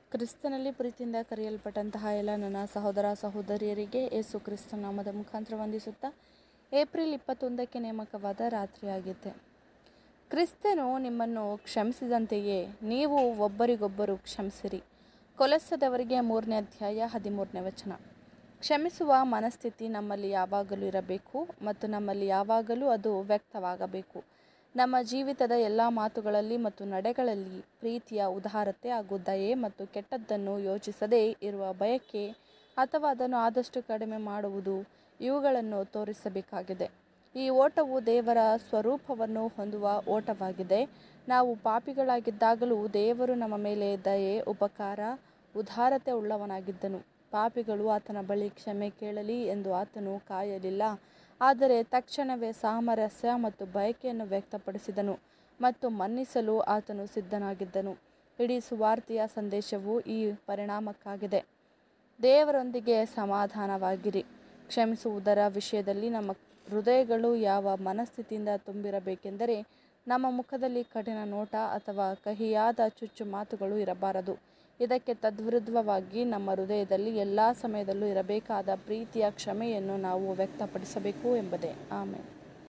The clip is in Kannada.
ಕ್ರಿಸ್ತನಲ್ಲಿ ಪ್ರೀತಿಯಿಂದ ಕರೆಯಲ್ಪಟ್ಟಂತಹ ಎಲ್ಲ ನನ್ನ ಸಹೋದರ ಸಹೋದರಿಯರಿಗೆ ಯೇಸು ಕ್ರಿಸ್ತ ನಾಮದ ಮುಖಾಂತರ ವಂದಿಸುತ್ತಾ ಏಪ್ರಿಲ್ ಇಪ್ಪತ್ತೊಂದಕ್ಕೆ ನೇಮಕವಾದ ರಾತ್ರಿಯಾಗಿದೆ ಕ್ರಿಸ್ತನು ನಿಮ್ಮನ್ನು ಕ್ಷಮಿಸಿದಂತೆಯೇ ನೀವು ಒಬ್ಬರಿಗೊಬ್ಬರು ಕ್ಷಮಿಸಿರಿ ಕೊಲೆಸದವರಿಗೆ ಮೂರನೇ ಅಧ್ಯಾಯ ಹದಿಮೂರನೇ ವಚನ ಕ್ಷಮಿಸುವ ಮನಸ್ಥಿತಿ ನಮ್ಮಲ್ಲಿ ಯಾವಾಗಲೂ ಇರಬೇಕು ಮತ್ತು ನಮ್ಮಲ್ಲಿ ಯಾವಾಗಲೂ ಅದು ವ್ಯಕ್ತವಾಗಬೇಕು ನಮ್ಮ ಜೀವಿತದ ಎಲ್ಲ ಮಾತುಗಳಲ್ಲಿ ಮತ್ತು ನಡೆಗಳಲ್ಲಿ ಪ್ರೀತಿಯ ಉದಾರತೆ ಹಾಗೂ ದಯೆ ಮತ್ತು ಕೆಟ್ಟದ್ದನ್ನು ಯೋಚಿಸದೇ ಇರುವ ಬಯಕೆ ಅಥವಾ ಅದನ್ನು ಆದಷ್ಟು ಕಡಿಮೆ ಮಾಡುವುದು ಇವುಗಳನ್ನು ತೋರಿಸಬೇಕಾಗಿದೆ ಈ ಓಟವು ದೇವರ ಸ್ವರೂಪವನ್ನು ಹೊಂದುವ ಓಟವಾಗಿದೆ ನಾವು ಪಾಪಿಗಳಾಗಿದ್ದಾಗಲೂ ದೇವರು ನಮ್ಮ ಮೇಲೆ ದಯೆ ಉಪಕಾರ ಉದಾರತೆ ಉಳ್ಳವನಾಗಿದ್ದನು ಪಾಪಿಗಳು ಆತನ ಬಳಿ ಕ್ಷಮೆ ಕೇಳಲಿ ಎಂದು ಆತನು ಕಾಯಲಿಲ್ಲ ಆದರೆ ತಕ್ಷಣವೇ ಸಾಮರಸ್ಯ ಮತ್ತು ಬಯಕೆಯನ್ನು ವ್ಯಕ್ತಪಡಿಸಿದನು ಮತ್ತು ಮನ್ನಿಸಲು ಆತನು ಸಿದ್ಧನಾಗಿದ್ದನು ಇಡೀ ಸುವಾರ್ತೆಯ ಸಂದೇಶವು ಈ ಪರಿಣಾಮಕ್ಕಾಗಿದೆ ದೇವರೊಂದಿಗೆ ಸಮಾಧಾನವಾಗಿರಿ ಕ್ಷಮಿಸುವುದರ ವಿಷಯದಲ್ಲಿ ನಮ್ಮ ಹೃದಯಗಳು ಯಾವ ಮನಸ್ಥಿತಿಯಿಂದ ತುಂಬಿರಬೇಕೆಂದರೆ ನಮ್ಮ ಮುಖದಲ್ಲಿ ಕಠಿಣ ನೋಟ ಅಥವಾ ಕಹಿಯಾದ ಚುಚ್ಚು ಮಾತುಗಳು ಇರಬಾರದು ಇದಕ್ಕೆ ತದ್ವಿರುದ್ಧವಾಗಿ ನಮ್ಮ ಹೃದಯದಲ್ಲಿ ಎಲ್ಲ ಸಮಯದಲ್ಲೂ ಇರಬೇಕಾದ ಪ್ರೀತಿಯ ಕ್ಷಮೆಯನ್ನು ನಾವು ವ್ಯಕ್ತಪಡಿಸಬೇಕು ಎಂಬುದೇ ಆಮೇಲೆ